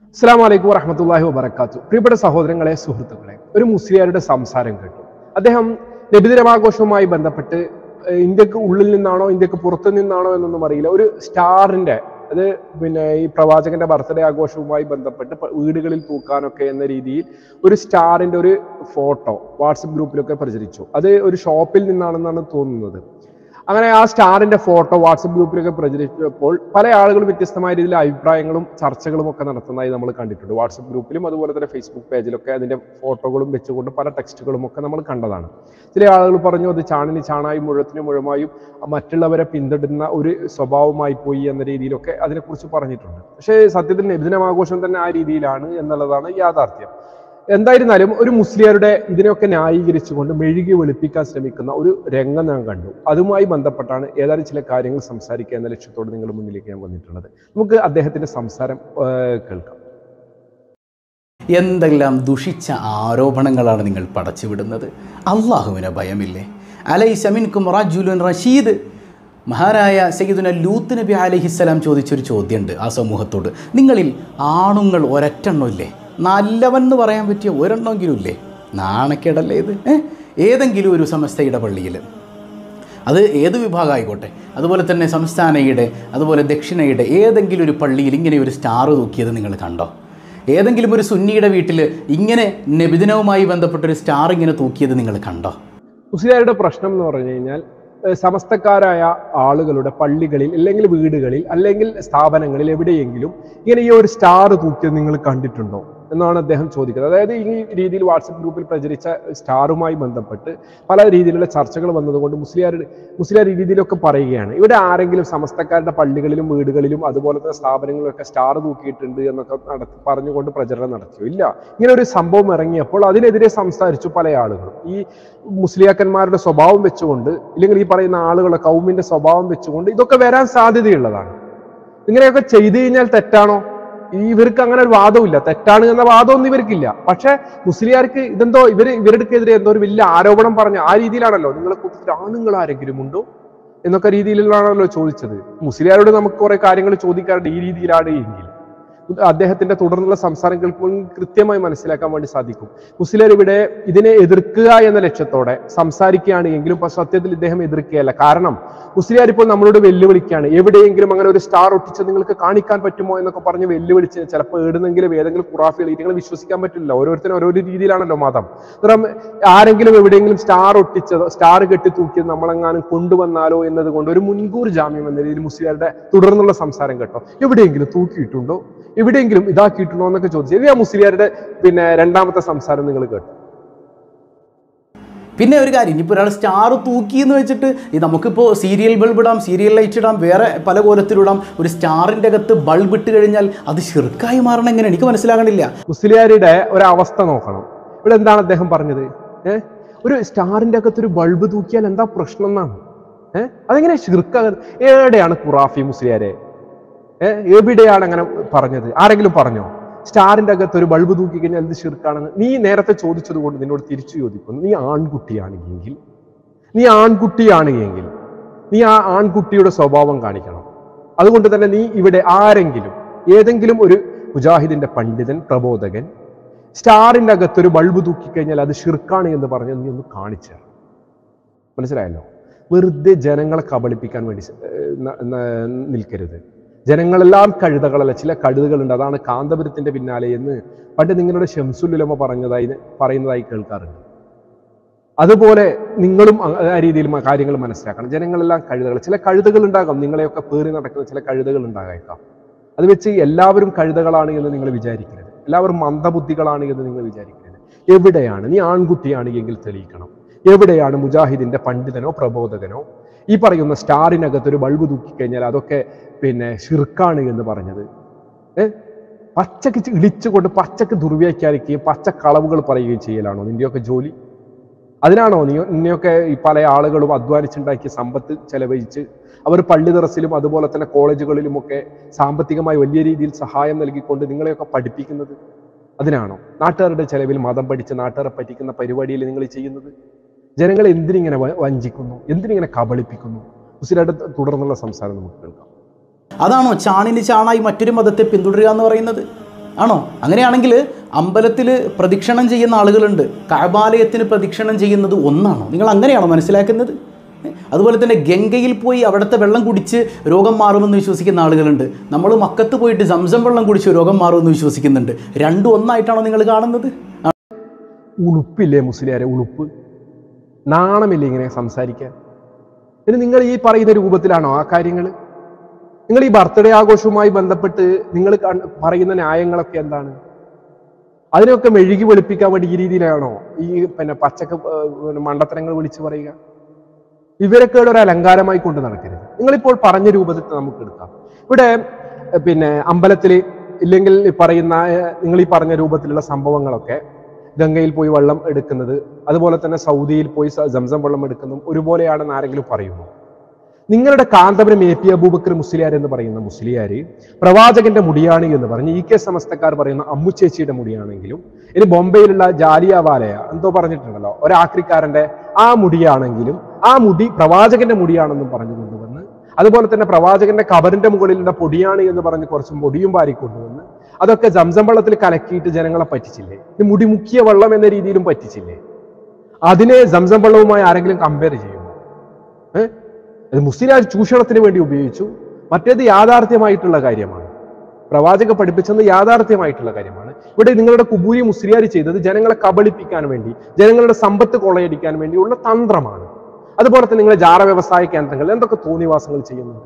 അസ്സാം വലൈക്കും വറഹമത്തല്ലാഹി വബർക്കാത്തു പ്രിയപ്പെട്ട സഹോദരങ്ങളെ സുഹൃത്തുക്കളെ ഒരു മുസ്ലിയാരുടെ സംസാരം കേട്ടു അദ്ദേഹം നബിദിനമാഘോഷവുമായി ബന്ധപ്പെട്ട് ഏഹ്, ഇന്ത്യക്ക് ഉള്ളിൽ നിന്നാണോ ഇന്ത്യക്ക് പുറത്തു നിന്നാണോ എന്നൊന്നും അറിയില്ല ഒരു സ്റ്റാറിന്റെ അത് പിന്നെ ഈ പ്രവാചകന്റെ ബർത്ത്ഡേ ആഘോഷവുമായി ബന്ധപ്പെട്ട് പ- വീടുകളിൽ തൂക്കാനൊക്കെ എന്ന രീതിയിൽ ഒരു സ്റ്റാറിന്റെ ഒരു ഫോട്ടോ വാട്സപ്പ് ഗ്രൂപ്പിലൊക്കെ പ്രചരിച്ചു അത് ഒരു ഷോപ്പിൽ നിന്നാണെന്നാണ് തോന്നുന്നത് അങ്ങനെ ആ സ്റ്റാറിന്റെ ഫോട്ടോ വാട്സപ്പ് ഗ്രൂപ്പിലൊക്കെ പ്രചരിച്ചപ്പോൾ പല ആളുകളും വ്യത്യസ്തമായ രീതിയിൽ അഭിപ്രായങ്ങളും ചർച്ചകളും ഒക്കെ നടത്തുന്നതായി നമ്മൾ കണ്ടിട്ടുണ്ട് വാട്സപ്പ് ഗ്രൂപ്പിലും അതുപോലെ തന്നെ ഫേസ്ബുക്ക് പേജിലൊക്കെ അതിന്റെ ഫോട്ടോകളും വെച്ചുകൊണ്ട് പല ടെക്സ്റ്റുകളും ഒക്കെ നമ്മൾ കണ്ടതാണ് ചില ആളുകൾ പറഞ്ഞു അത് ചാണിന് ചാണായും മുഴത്തിന് മുഴമായും മറ്റുള്ളവരെ പിന്തുടരുന്ന ഒരു സ്വഭാവമായി പോയി എന്ന രീതിയിലൊക്കെ അതിനെക്കുറിച്ച് പറഞ്ഞിട്ടുണ്ട് പക്ഷേ സത്യത്തിൽ നബിദിനമാഘോഷം തന്നെ ആ രീതിയിലാണ് എന്നുള്ളതാണ് യാഥാർത്ഥ്യം എന്തായിരുന്നാലും ഒരു മുസ്ലിയാരുടെ ഇതിനെയൊക്കെ ന്യായീകരിച്ചുകൊണ്ട് മെഴുകി വെളുപ്പിക്കാൻ ശ്രമിക്കുന്ന ഒരു രംഗം ഞാൻ കണ്ടു അതുമായി ബന്ധപ്പെട്ടാണ് ഏതാനും ചില കാര്യങ്ങൾ സംസാരിക്കുക എന്ന ലക്ഷ്യത്തോട് നിങ്ങളുടെ മുന്നിലേക്ക് ഞാൻ വന്നിട്ടുള്ളത് നമുക്ക് അദ്ദേഹത്തിന്റെ സംസാരം ഏഹ്, കേൾക്കാം എന്തെല്ലാം ദുഷിച്ച ആരോപണങ്ങളാണ് നിങ്ങൾ പടച്ചുവിടുന്നത് അള്ളാഹുവിന് ഭയമില്ലേ അലൈ സമിൻകും റജുലുൻ റഷീദ് മഹാനായ സയ്യിദുന ലൂത്ത് നബി അലഹിസ്സലാം ചോദിച്ചൊരു ചോദ്യമുണ്ട് ആ സമൂഹത്തോട് നിങ്ങളിൽ ആണുങ്ങൾ ഒരറ്റെണ്ണമില്ലേ നല്ലവൻ എന്ന് പറയാൻ പറ്റിയ ഒരെണ്ണമെങ്കിലും ഇല്ലേ നാണക്കേടല്ലേ ഇത് ഏ? ഏതെങ്കിലും ഒരു സമസ്തയുടെ പള്ളിയിൽ അത് ഏത് വിഭാഗം ആയിക്കോട്ടെ അതുപോലെ തന്നെ സംസ്ഥാനയുടെ അതുപോലെ ദക്ഷിണയുടെ ഏതെങ്കിലും ഒരു പള്ളിയിൽ ഇങ്ങനെ ഒരു സ്റ്റാർ തൂക്കിയത് നിങ്ങൾ കണ്ടോ ഏതെങ്കിലും ഒരു സുന്നിയുടെ വീട്ടിൽ ഇങ്ങനെ നബിദിനവുമായി ബന്ധപ്പെട്ടൊരു സ്റ്റാർ ഇങ്ങനെ തൂക്കിയത് നിങ്ങൾ കണ്ടോ മുസ്ലിയാരുടെ പ്രശ്നം എന്ന് പറഞ്ഞു കഴിഞ്ഞാൽ ഏഹ്, സമസ്തക്കാരായ ആളുകളുടെ പള്ളികളിൽ അല്ലെങ്കിൽ വീടുകളിൽ അല്ലെങ്കിൽ സ്ഥാപനങ്ങളിൽ എവിടെയെങ്കിലും ഇങ്ങനെ ഈ ഒരു സ്റ്റാർ തൂക്കിയത് നിങ്ങൾ കണ്ടിട്ടുണ്ടോ എന്നാണ് അദ്ദേഹം ചോദിക്കുന്നത് അതായത് ഈ രീതിയിൽ വാട്സപ്പ് ഗ്രൂപ്പിൽ പ്രചരിച്ച സ്റ്റാറുമായി ബന്ധപ്പെട്ട് പല രീതിയിലുള്ള ചർച്ചകൾ വന്നതുകൊണ്ട് മുസ്ലിയാർ മുസ്ലിയാർ ഈ രീതിയിലൊക്കെ പറയുകയാണ് ഇവിടെ ആരെങ്കിലും സമസ്തക്കാരുടെ പള്ളികളിലും വീടുകളിലും അതുപോലെ തന്നെ സ്ഥാപനങ്ങളിലൊക്കെ സ്റ്റാർ തൂക്കിയിട്ടുണ്ട് എന്നൊക്കെ നടത്തി പറഞ്ഞുകൊണ്ട് പ്രചരണം നടത്തിയോ ഇല്ല ഇങ്ങനെ ഒരു സംഭവം ഇറങ്ങിയപ്പോൾ അതിനെതിരെ സംസാരിച്ചു പല ആളുകളും ഈ മുസ്ലിയാക്കന്മാരുടെ സ്വഭാവം വെച്ചുകൊണ്ട് ഇല്ലെങ്കിൽ ഈ പറയുന്ന ആളുകളുടെ കൗമിന്റെ സ്വഭാവം വെച്ചുകൊണ്ട് ഇതൊക്കെ വരാൻ സാധ്യതയുള്ളതാണ് ഇങ്ങനെയൊക്കെ ചെയ്തു കഴിഞ്ഞാൽ തെറ്റാണോ ഈ ഇവർക്ക് അങ്ങനെ ഒരു വാദമില്ല തെറ്റാണ് എന്ന വാദമൊന്നും ഇവർക്കില്ല പക്ഷെ മുസ്ലിയാർക്ക് ഇതെന്തോ ഇവര് ഇവരുടെക്കെതിരെ എന്തോ ഒരു വലിയ ആരോപണം പറഞ്ഞ ആ രീതിയിലാണല്ലോ നിങ്ങളെ കൂട്ടത്തിൽ ആണുങ്ങൾ ആരെങ്കിലും ഉണ്ടോ എന്നൊക്കെ രീതിയിലാണല്ലോ ചോദിച്ചത് മുസ്ലിയാരോട് നമുക്ക് കുറെ കാര്യങ്ങൾ ചോദിക്കാറുണ്ട് ഈ രീതിയിലാണ് എങ്കിൽ അദ്ദേഹത്തിന്റെ തുടർന്നുള്ള സംസാരം കേൾക്കുമ്പോൾ കൃത്യമായി മനസ്സിലാക്കാൻ വേണ്ടി സാധിക്കും മുസ്ലിം ഇവിടെ ഇതിനെ എതിർക്കുക എന്ന ലക്ഷ്യത്തോടെ സംസാരിക്കുകയാണ് എങ്കിലും ഇപ്പൊ സത്യത്തിൽ ഇദ്ദേഹം എതിർക്കുകയല്ല കാരണം മുസ്ലിയാർ ഇപ്പോൾ നമ്മളോട് വെല്ലുവിളിക്കുകയാണ് എവിടെയെങ്കിലും അങ്ങനെ ഒരു സ്റ്റാർ ഒട്ടിച്ച് നിങ്ങൾക്ക് കാണിക്കാൻ പറ്റുമോ എന്നൊക്കെ പറഞ്ഞ് വെല്ലുവിളിച്ച് ചിലപ്പോൾ എവിടുന്നെങ്കിലും ഏതെങ്കിലും ഖുറാഫികൾ നിങ്ങൾ വിശ്വസിക്കാൻ പറ്റില്ല ഓരോരുത്തരും ഓരോ രീതിയിലാണല്ലോ മതം അന്നേരം ആരെങ്കിലും എവിടെയെങ്കിലും സ്റ്റാർ ഒട്ടിച്ചതോ സ്റ്റാർ കെട്ടി തൂക്കിയത് നമ്മളെങ്ങാനും കൊണ്ടുവന്നാലോ എന്നത് കൊണ്ട് ഒരു മുൻകൂർ ജാമ്യം എന്ന രീതിയിൽ മുസ്ലിയാരുടെ തുടർന്നുള്ള സംസാരം കേട്ടോ എവിടെയെങ്കിലും തൂക്കിയിട്ടുണ്ടോ എവിടെയെങ്കിലും ഇതാക്കിയിട്ടുണ്ടോ എന്നൊക്കെ ചോദിച്ചു ഇത് ആ മുസ്ലിയാരുടെ പിന്നെ രണ്ടാമത്തെ സംസാരം നിങ്ങൾ കേട്ടു പിന്നെ ഒരു കാര്യം ഇനിയിപ്പോൾ ഒരാൾ സ്റ്റാർ തൂക്കി എന്ന് വെച്ചിട്ട് ഈ നമുക്കിപ്പോൾ സീരിയൽ ബൾബ് ഇടാം സീരിയൽ ലൈറ്റ് ഇടാം വേറെ പല കോലത്തിലിടാം ഒരു സ്റ്റാറിൻ്റെ അകത്ത് ബൾബ് ഇട്ട് കഴിഞ്ഞാൽ അത് ഷിർക്കായി മാറണം എങ്ങനെ എനിക്ക് മനസ്സിലാകണില്ല മുസ്ലിയാരുടെ ഒരവസ്ഥ നോക്കണം ഇവിടെ എന്താണ് അദ്ദേഹം പറഞ്ഞത് ഏഹ് ഒരു സ്റ്റാറിന്റെ അകത്ത് ഒരു ബൾബ് തൂക്കിയാൽ എന്താ പ്രശ്നം എന്നാണ് ഏഹ് അതെങ്ങനെ ഷിർക്കാകുന്നത് എവിടെയാണ് ഖുറാഫി മുസ്ലിയാരെ ഏഹ് എവിടെയാണ് അങ്ങനെ പറഞ്ഞത് ആരെങ്കിലും പറഞ്ഞോ സ്റ്റാറിന്റെ അകത്ത് ഒരു ബൾബ് തൂക്കി കഴിഞ്ഞാൽ ഇത് ഷിർക്കാണെന്ന് നീ നേരത്തെ ചോദിച്ചത് കൊണ്ട് നിന്നോട് തിരിച്ചു ചോദിക്കുന്നു നീ ആൺകുട്ടിയാണ് എങ്കിൽ നീ ആൺകുട്ടിയാണ് എങ്കിൽ നീ ആ ആൺകുട്ടിയുടെ സ്വഭാവം കാണിക്കണം അതുകൊണ്ട് തന്നെ നീ ഇവിടെ ആരെങ്കിലും ഏതെങ്കിലും ഒരു മുജാഹിദിന്റെ പണ്ഡിതൻ പ്രബോധകൻ സ്റ്റാറിന്റെ അകത്ത് ഒരു ബൾബ് തൂക്കിക്കഴിഞ്ഞാൽ അത് ഷിർക്കാണ് എന്ന് പറഞ്ഞ് നീ ഒന്ന് കാണിച്ചു തരണം. മനസ്സിലായല്ലോ വെറുതെ ജനങ്ങളെ കബളിപ്പിക്കാൻ വേണ്ടി സ- ഏർ ന- ന- നിൽക്കരുത് ജനങ്ങളെല്ലാം കഴുതകളല്ല ചില കഴുതകളുണ്ട് അതാണ് കാന്തപുരത്തിന്റെ പിന്നാലെ എന്ന് പണ്ട് നിങ്ങളുടെ ഷംസുലുലമ പറഞ്ഞതായി പറയുന്നതായി കേൾക്കാറുണ്ട് അതുപോലെ നിങ്ങളും അ- ആ രീതിയിൽ മ- കാര്യങ്ങൾ മനസ്സിലാക്കണം ജനങ്ങളെല്ലാം കഴുതകൾ ചില കഴുതകൾ ഉണ്ടാകാം നിങ്ങളെയൊക്കെ പേറി നടക്കുന്ന ചില കഴുതകൾ ഉണ്ടായേക്കാം അത് വെച്ച് എല്ലാവരും കഴുതകളാണ് എന്ന് നിങ്ങൾ വിചാരിക്കരുത് എല്ലാവരും മന്ദബുദ്ധികളാണ് എന്ന് നിങ്ങൾ വിചാരിക്കരുത് എവിടെയാണ് നീ ആൺകുട്ടിയാണ് എങ്കിൽ തെളിയിക്കണം എവിടെയാണ് മുജാഹിദിന്റെ പണ്ഡിതനോ പ്രബോധകനോ ഈ പറയുന്ന സ്റ്റാറിനകത്ത് ഒരു ബൾബ് തൂക്കിക്കഴിഞ്ഞാൽ അതൊക്കെ പിന്നെ ഷിർക്കാണ് എന്ന് പറഞ്ഞത് ഏ പച്ചക്ക് ചി- ഇളിച്ചുകൊണ്ട് പച്ചക്ക് ദുർവ്യാഖ്യാനിക്കുകയും പച്ച കളവുകൾ പറയുകയും ചെയ്യലാണോ നിന്റെയൊക്കെ ജോലി അതിനാണോ നീ നിന്നെയൊക്കെ ഈ പല ആളുകളും അധ്വാനിച്ചുണ്ടാക്കിയ സമ്പത്ത് ചെലവഴിച്ച് അവർ പള്ളി ദറസിലും അതുപോലെ തന്നെ കോളേജുകളിലുമൊക്കെ സാമ്പത്തികമായി വലിയ രീതിയിൽ സഹായം നൽകിക്കൊണ്ട് നിങ്ങളെയൊക്കെ പഠിപ്പിക്കുന്നത് അതിനാണോ നാട്ടുകാരുടെ ചെലവിൽ മതം പഠിച്ച് നാട്ടുകാരെ പറ്റിക്കുന്ന പരിപാടിയിൽ നിങ്ങൾ ചെയ്യുന്നത് ജനങ്ങളെ എന്തിനിങ്ങനെ വ- വഞ്ചിക്കുന്നു എന്തിനിങ്ങനെ കബളിപ്പിക്കുന്നു മുസ്ലിയുടെ തുടർന്നുള്ള സംസാരം നമുക്ക് കേൾക്കാം അതാണോ ചാണിന് ചാണായി മറ്റൊരു മതത്തെ പിന്തുടരുക എന്ന് പറയുന്നത് ആണോ അങ്ങനെയാണെങ്കിൽ അമ്പലത്തിൽ പ്രദക്ഷിണം ചെയ്യുന്ന ആളുകളുണ്ട് കഅബാലയത്തിന് പ്രദക്ഷിണം ചെയ്യുന്നത് ഒന്നാണോ നിങ്ങൾ അങ്ങനെയാണോ മനസ്സിലാക്കുന്നത് ഏ? അതുപോലെ തന്നെ ഗംഗയിൽ പോയി അവിടുത്തെ വെള്ളം കുടിച്ച് രോഗം മാറുമെന്ന് വിശ്വസിക്കുന്ന ആളുകളുണ്ട് നമ്മൾ മക്കത്ത് പോയിട്ട് സംസം വെള്ളം കുടിച്ച് രോഗം മാറുമെന്ന് വിശ്വസിക്കുന്നുണ്ട് രണ്ടും ഒന്നായിട്ടാണോ നിങ്ങൾ കാണുന്നത് ആ, ഉളുപ്പില്ലേ മുസ്ലിയാരെ ഉളുപ്പ് നാണമില്ലേ ഇങ്ങനെ സംസാരിക്കാൻ ഇനി നിങ്ങൾ ഈ പറയുന്ന രൂപത്തിലാണോ ആ കാര്യങ്ങൾ നിങ്ങൾ ഈ ബർത്ത്ഡേ ആഘോഷവുമായി ബന്ധപ്പെട്ട് നിങ്ങൾ കൺ- പറയുന്ന ന്യായങ്ങളൊക്കെ എന്താണ് അതിനൊക്കെ മെഴുകി വെളുപ്പിക്കാൻ വേണ്ടി ഈ രീതിയിലാണോ ഈ പിന്നെ പച്ചക്ക് ഏർ, പിന്നെ മണ്ടത്തരങ്ങൾ വിളിച്ചു പറയുക ഇവരൊക്കെ ഒരു അലങ്കാരമായി കൊണ്ട് നടക്കരുത് നിങ്ങളിപ്പോൾ പറഞ്ഞ രൂപത്തിൽ നമുക്ക് എടുക്കാം ഇവിടെ ഏർ, പിന്നെ അമ്പലത്തിൽ ഇല്ലെങ്കിൽ ഈ പറയുന്ന ഏർ, നിങ്ങൾ ഈ പറഞ്ഞ രൂപത്തിലുള്ള സംഭവങ്ങളൊക്കെ ഗംഗയിൽ പോയി വെള്ളം എടുക്കുന്നത് അതുപോലെ തന്നെ സൗദിയിൽ പോയി സ- സംസം വെള്ളം എടുക്കുന്നതും ഒരുപോലെയാണെന്ന് ആരെങ്കിലും പറയുന്നു നിങ്ങളുടെ കാന്തപുരം എ പി അബൂബക്കർ മുസ്ലിയാർ എന്ന് പറയുന്ന മുസ്ലിയാർ പ്രവാചകന്റെ മുടിയാണ് എന്ന് പറഞ്ഞ് ഇ കെ സമസ്തക്കാർ പറയുന്ന അമ്മുച്ചേച്ചിയുടെ മുടിയാണെങ്കിലും ഇനി ബോംബെയിലുള്ള ജാലിയാവാലയ എന്തോ പറഞ്ഞിട്ടുണ്ടല്ലോ ഒരാക്രിക്കാരന്റെ ആ മുടിയാണെങ്കിലും ആ മുടി പ്രവാചകന്റെ മുടിയാണെന്നും പറഞ്ഞു കൊണ്ടുവന്ന് അതുപോലെ തന്നെ പ്രവാചകന്റെ കബറിന്റെ മുകളിലുള്ള പൊടിയാണ് എന്ന് പറഞ്ഞ് കുറച്ച് പൊടിയും വാരി കൊണ്ടുവന്ന് അതൊക്കെ ജംസം വെള്ളത്തിൽ കലക്കിയിട്ട് ജനങ്ങളെ പറ്റിച്ചില്ലേ ഈ മുടി മുക്കിയ വെള്ളം എന്ന രീതിയിലും പറ്റിച്ചില്ലേ അതിനെ സംസം വെള്ളവുമായി ആരെങ്കിലും കമ്പയർ ചെയ്യുമോ ഏഹ് അത് മുസ്ലിം ചൂഷണത്തിന് വേണ്ടി ഉപയോഗിച്ചു മറ്റേത് യാഥാർത്ഥ്യമായിട്ടുള്ള കാര്യമാണ് പ്രവാചക പഠിപ്പിച്ചത് യാഥാർത്ഥ്യമായിട്ടുള്ള കാര്യമാണ് ഇവിടെ നിങ്ങളുടെ കുബൂരി മുസ്ലിയാർ ചെയ്തത് ജനങ്ങളെ കബളിപ്പിക്കാൻ വേണ്ടി ജനങ്ങളുടെ സമ്പത്ത് കൊള്ളയടിക്കാൻ വേണ്ടിയുള്ള തന്ത്രമാണ് അതുപോലെ തന്നെ നിങ്ങളെ ജാറ വ്യവസായ കേന്ദ്രങ്ങൾ എന്തൊക്കെ തോന്നിവാസങ്ങൾ ചെയ്യുന്നുണ്ട്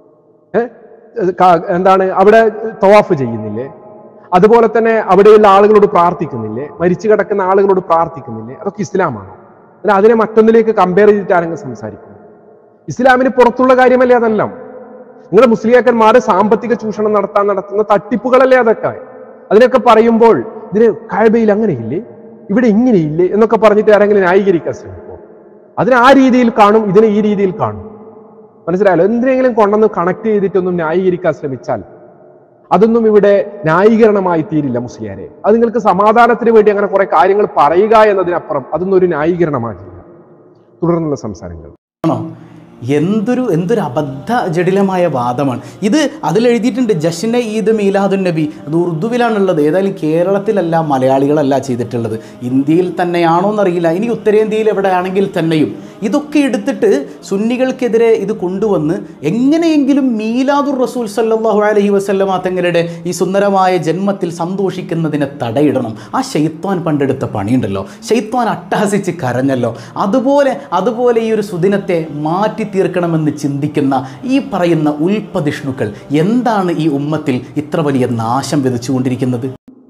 ഏഹ് എന്താണ് അവിടെ തവാഫ് ചെയ്യുന്നില്ലേ അതുപോലെ തന്നെ അവിടെയുള്ള ആളുകളോട് പ്രാർത്ഥിക്കുന്നില്ലേ മരിച്ചു കിടക്കുന്ന ആളുകളോട് പ്രാർത്ഥിക്കുന്നില്ലേ അതൊക്കെ ഇസ്ലാമാണോ എന്നാൽ അതിനെ മറ്റൊന്നിലേക്ക് കമ്പയർ ചെയ്തിട്ട് ആരെങ്കിലും സംസാരിക്കുന്നു ഇസ്ലാമിന് പുറത്തുള്ള കാര്യമല്ലേ അതെല്ലാം നിങ്ങളുടെ മുസ്ലിയാക്കന്മാർ സാമ്പത്തിക ചൂഷണം നടത്താൻ നടത്തുന്ന തട്ടിപ്പുകളല്ലേ അതൊക്കെ അതിനൊക്കെ പറയുമ്പോൾ ഇതിന് കാഴ്ബയിൽ അങ്ങനെയില്ലേ ഇവിടെ ഇങ്ങനെയില്ലേ എന്നൊക്കെ പറഞ്ഞിട്ട് ആരെങ്കിലും ന്യായീകരിക്കാൻ ശ്രമിക്കുമോ അതിനെ ആ രീതിയിൽ കാണും ഇതിനെ ഈ രീതിയിൽ കാണും മനസ്സിലായല്ലോ എന്തിനെങ്കിലും കൊണ്ടൊന്ന് കണക്ട് ചെയ്തിട്ടൊന്നും ന്യായീകരിക്കാൻ ശ്രമിച്ചാൽ അതൊന്നും ഇവിടെ ന്യായീകരണമായി തീരില്ല മുസ്ലിയാരെ അത് നിങ്ങൾക്ക് സമാധാനത്തിന് വേണ്ടി അങ്ങനെ കുറെ കാര്യങ്ങൾ പറയുക എന്നതിനപ്പുറം അതൊന്നും ഒരു ന്യായീകരണമാകില്ല തുടർന്നുള്ള സംസാരങ്ങൾ ആണോ എന്തൊരു എന്തൊരു അബദ്ധ ജടിലമായ വാദമാണ് ഇത് അതിലെഴുതിയിട്ടുണ്ട് ജഷ്ന ഈദ് മീലാദുൻ നബി അത് ഉറുദുവിലാണുള്ളത് ഏതായാലും കേരളത്തിലല്ല മലയാളികളല്ല ചെയ്തിട്ടുള്ളത് ഇന്ത്യയിൽ തന്നെയാണോ എന്നറിയില്ല ഇനി ഉത്തരേന്ത്യയിൽ എവിടെയാണെങ്കിൽ തന്നെയും ഇതൊക്കെ എടുത്തിട്ട് സുന്നികൾക്കെതിരെ ഇത് കൊണ്ടുവന്ന് എങ്ങനെയെങ്കിലും മീലാദുർ റസൂൽ സല്ലല്ലാഹു അലൈഹി വസല്ലമ തങ്ങളുടെ ഈ സുന്ദരമായ ജന്മത്തിൽ സന്തോഷിക്കുന്നതിനെ തടയിടണം ആ ഷെയ്ത്താൻ പണ്ടെടുത്ത പണിയുണ്ടല്ലോ ഷെയ്ത്താൻ അട്ടഹസിച്ച് കരഞ്ഞല്ലോ അതുപോലെ അതുപോലെ ഈ ഒരു സുദിനത്തെ മാറ്റി തീർക്കണമെന്ന് ചിന്തിക്കുന്ന ഈ പറയുന്ന ഉൽപ്പതിഷ്ണുക്കൾ എന്താണ് ഈ ഉമ്മത്തിൽ ഇത്ര വലിയ നാശം വിതച്ചുകൊണ്ടിരിക്കുന്നത്